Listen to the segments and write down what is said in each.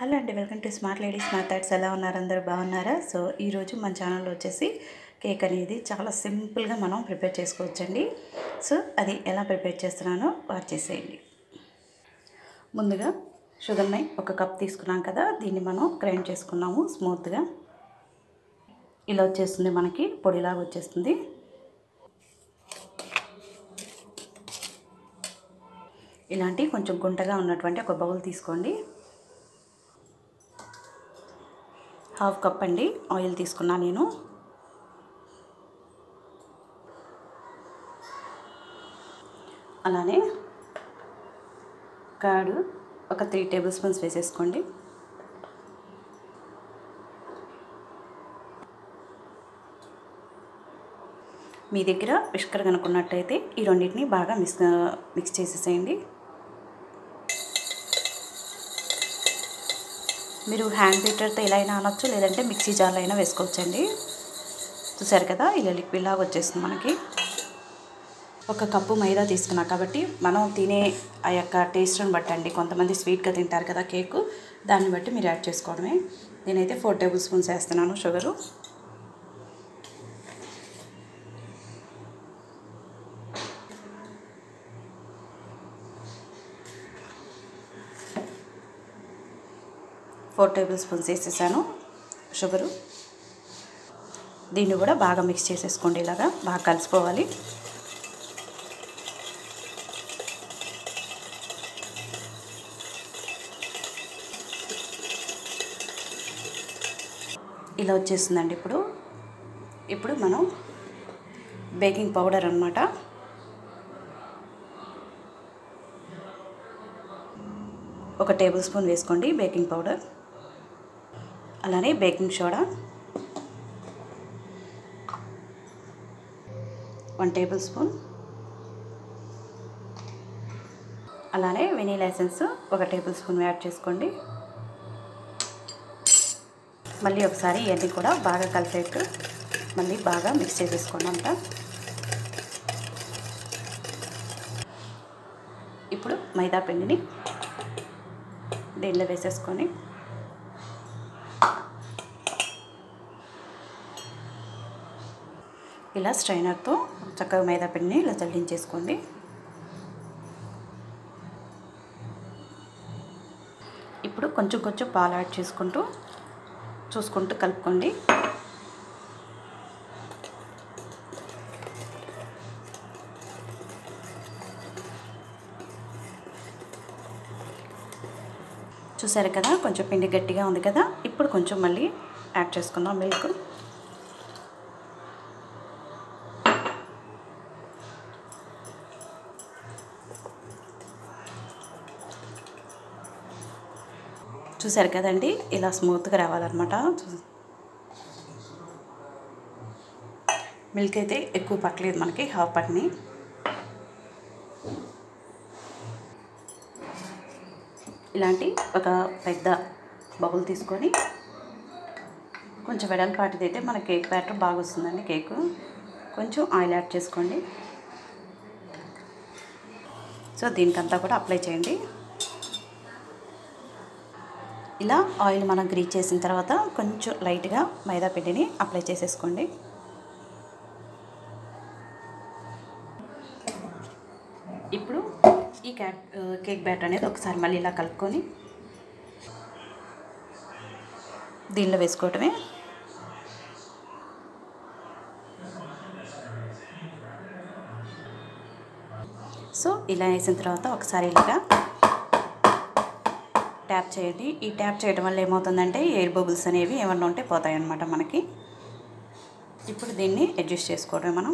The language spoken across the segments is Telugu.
హలో అండి welcome to smart ladies methods ఎలా ఉన్నారు అందరూ బాగున్నారా సో ఈరోజు మన ఛానల్లో వచ్చేసి కేక్ అనేది చాలా సింపుల్గా మనం ప్రిపేర్ చేసుకోవచ్చండి సో అది ఎలా ప్రిపేర్ చేస్తున్నానో వాచ్ చేసేయండి ముందుగా షుగర్ని ఒక కప్ తీసుకున్నాం కదా దీన్ని మనం గ్రైండ్ చేసుకున్నాము స్మూత్గా ఇలా వచ్చేస్తుంది మనకి పొడిలాగా వచ్చేస్తుంది ఇలాంటి కొంచెం గుంటగా ఉన్నటువంటి ఒక బౌల్ తీసుకోండి హాఫ్ కప్ అండి ఆయిల్ తీసుకున్నా నేను అలానే కాడు ఒక త్రీ టేబుల్ స్పూన్స్ వేసేసుకోండి మీ దగ్గర విష్కర్ కనుక్కున్నట్టయితే ఈ రెండింటిని బాగా మిక్స్ మిక్స్ చేసేసేయండి మీరు హ్యాండ్ బీటర్తో ఎలా అయినా అనొచ్చు లేదంటే మిక్సీ జార్లో అయినా వేసుకోవచ్చండి చూసారు కదా ఇలా లిక్విడ్ లాగా వచ్చేస్తుంది మనకి ఒక కప్పు మైదా తీసుకున్నా కాబట్టి మనం తినే ఆ యొక్క టేస్ట్ని బట్టండి కొంతమంది స్వీట్గా తింటారు కదా కేకు దాన్ని బట్టి మీరు యాడ్ చేసుకోవడమే నేనైతే ఫోర్ టేబుల్ స్పూన్స్ వేస్తున్నాను షుగరు ఫోర్ టేబుల్ స్పూన్స్ వేసేసాను షుగరు దీన్ని కూడా బాగా మిక్స్ చేసేసుకోండి ఇలాగా బాగా కలిసిపోవాలి ఇలా వచ్చేసిందండి ఇప్పుడు ఇప్పుడు మనం బేకింగ్ పౌడర్ అనమాట ఒక టేబుల్ స్పూన్ వేసుకోండి బేకింగ్ పౌడర్ అలానే baking soda one tablespoon అలానే వెనీలా ఎసెన్స్ ఒక టేబుల్ స్పూన్ యాడ్ చేసుకోండి మళ్ళీ ఒకసారి ఇవన్నీ కూడా బాగా కలిసేట్టు మళ్ళీ బాగా మిక్స్ చేసేసుకోండి అంతా ఇప్పుడు మైదా పిండిని దీనిలో వేసేసుకొని ఇలా స్ట్రైనర్తో చక్కగా మైదా పిండిని ఇలా చల్లించేసుకోండి ఇప్పుడు కొంచెం కొంచెం పాలు యాడ్ చేసుకుంటూ చూసుకుంటూ కలుపుకోండి చూసారు కదా కొంచెం పిండి గట్టిగా ఉంది కదా ఇప్పుడు కొంచెం మళ్ళీ యాడ్ చేసుకుందాం మిల్క్ చూసారు కదండి ఇలా స్మూత్గా రావాలన్నమాట మిల్క్ అయితే ఎక్కువ పట్టలేదు మనకి హాఫ్ పట్టిని ఇలాంటి ఒక పెద్ద బౌల్ తీసుకొని కొంచెం వెడల్పాటిది అయితే మన కేక్ బ్యాటర్ బాగా వస్తుందండి కేకు కొంచెం ఆయిల్ యాడ్ చేసుకోండి సో దీనికంతా కూడా అప్లై చేయండి ఇలా ఆయిల్ మనం గ్రీజ్ చేసిన తర్వాత కొంచెం లైట్గా మైదా పిండిని అప్లై చేసేసుకోండి ఇప్పుడు ఈ క్యాక్ కేక్ బ్యాటర్ అనేది ఒకసారి మళ్ళీ ఇలా కలుపుకొని దీనిలో వేసుకోవటమే సో ఇలా వేసిన తర్వాత ఒకసారి ఇలాగా ట్యాప్ చేయండి ఈ ట్యాప్ చేయడం వల్ల ఏమవుతుందంటే ఎయిర్ బబుల్స్ అనేవి ఏమన్నా ఉంటే పోతాయి అన్నమాట మనకి ఇప్పుడు దీన్ని అడ్జస్ట్ చేసుకోవడమే మనం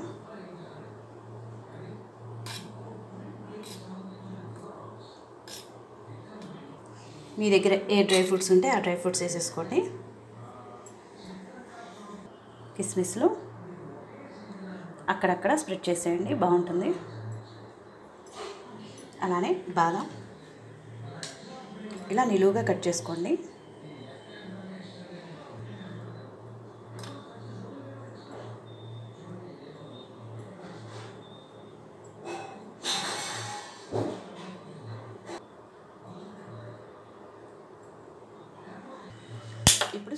మీ దగ్గర ఏ డ్రై ఫ్రూట్స్ ఉంటే ఆ డ్రై ఫ్రూట్స్ వేసేసుకోండి కిస్మిస్లు అక్కడక్కడ స్ప్రెడ్ చేసేయండి బాగుంటుంది అలానే బాదం ఇలా నిలువుగా కట్ చేసుకోండి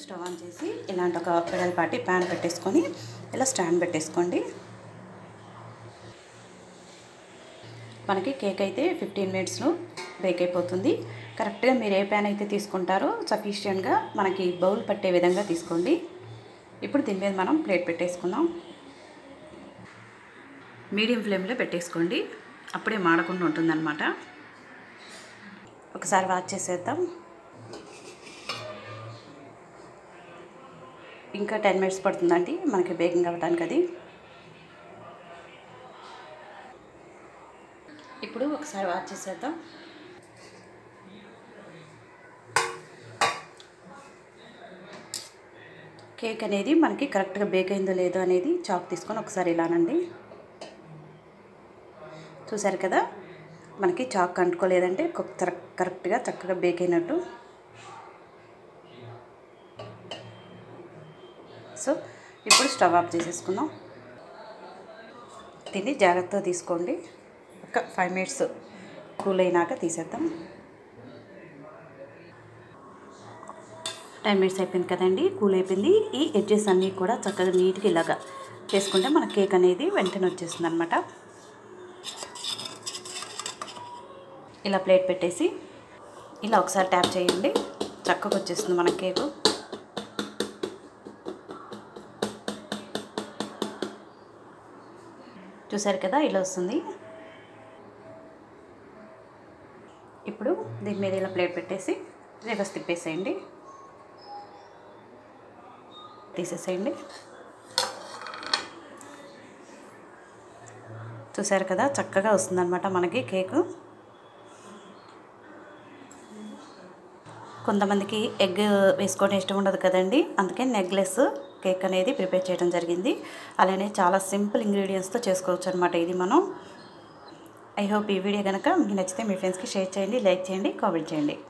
స్టవ్ ఆన్ చేసి ఇలాంటి ఒక వెడల్పాటి ప్యాన్ పెట్టేసుకొని ఇలా స్టాండ్ పెట్టేసుకోండి మనకి కేక్ అయితే ఫిఫ్టీన్ మినిట్స్లో బేక్ అయిపోతుంది కరెక్ట్గా మీరు ఏ ప్యాన్ అయితే తీసుకుంటారో సఫిషియెంట్గా మనకి బౌల్ పట్టే విధంగా తీసుకోండి ఇప్పుడు దీని మీద మనం ప్లేట్ పెట్టేసుకుందాం మీడియం ఫ్లేమ్లో పెట్టేసుకోండి అప్పుడే మాడకుండా ఉంటుందన్నమాట ఒకసారి వాచ్ చేసేద్దాం ఇంకా టెన్ మినిట్స్ పడుతుందండి మనకి బేకింగ్ అవ్వడానికి అది ఇప్పుడు ఒకసారి వాచ్ చేసేద్దాం కేక్ అనేది మనకి కరెక్ట్గా బేక్ అయిందో లేదో అనేది చాక్ తీసుకొని ఒకసారి ఇలానండి చూసారు కదా మనకి చాక్ అంటుకోలేదంటే కరెక్ట్గా చక్కగా బేక్ అయినట్టు సో ఇప్పుడు స్టవ్ ఆఫ్ చేసేసుకుందాం దీన్ని జాగ్రత్తగా తీసుకోండి ఒక ఫైవ్ మినిట్స్ కూల్ అయినాక తీసేద్దాం టెన్ మినిట్స్ అయిపోయింది కదండి కూల్ అయిపోయింది ఈ ఎడ్జెస్ అన్నీ కూడా చక్కగా నీట్గా ఇలాగా చేసుకుంటే మన కేక్ అనేది వెంటనే వచ్చేస్తుంది అనమాట ఇలా ప్లేట్ పెట్టేసి ఇలా ఒకసారి ట్యాప్ చేయండి చక్కగా వచ్చేస్తుంది మన కేకు చూసారు కదా ఇలా వస్తుంది ఇప్పుడు దీని మీద ఇలా ప్లేట్ పెట్టేసి రివర్స్ తిప్పేసేయండి తీసేసేయండి చూసారు కదా చక్కగా వస్తుందన్నమాట మనకి కేకు కొంతమందికి ఎగ్ వేసుకోవడం ఇష్టం ఉండదు కదండి అందుకే నెగ్లెస్ కేక్ అనేది ప్రిపేర్ చేయడం జరిగింది అలానే చాలా సింపుల్ ఇంగ్రీడియంట్స్తో చేసుకోవచ్చు అనమాట ఇది మనం ఐ హోప్ ఈ వీడియో కనుక మీకు నచ్చితే మీ ఫ్రెండ్స్కి షేర్ చేయండి లైక్ చేయండి కామెంట్ చేయండి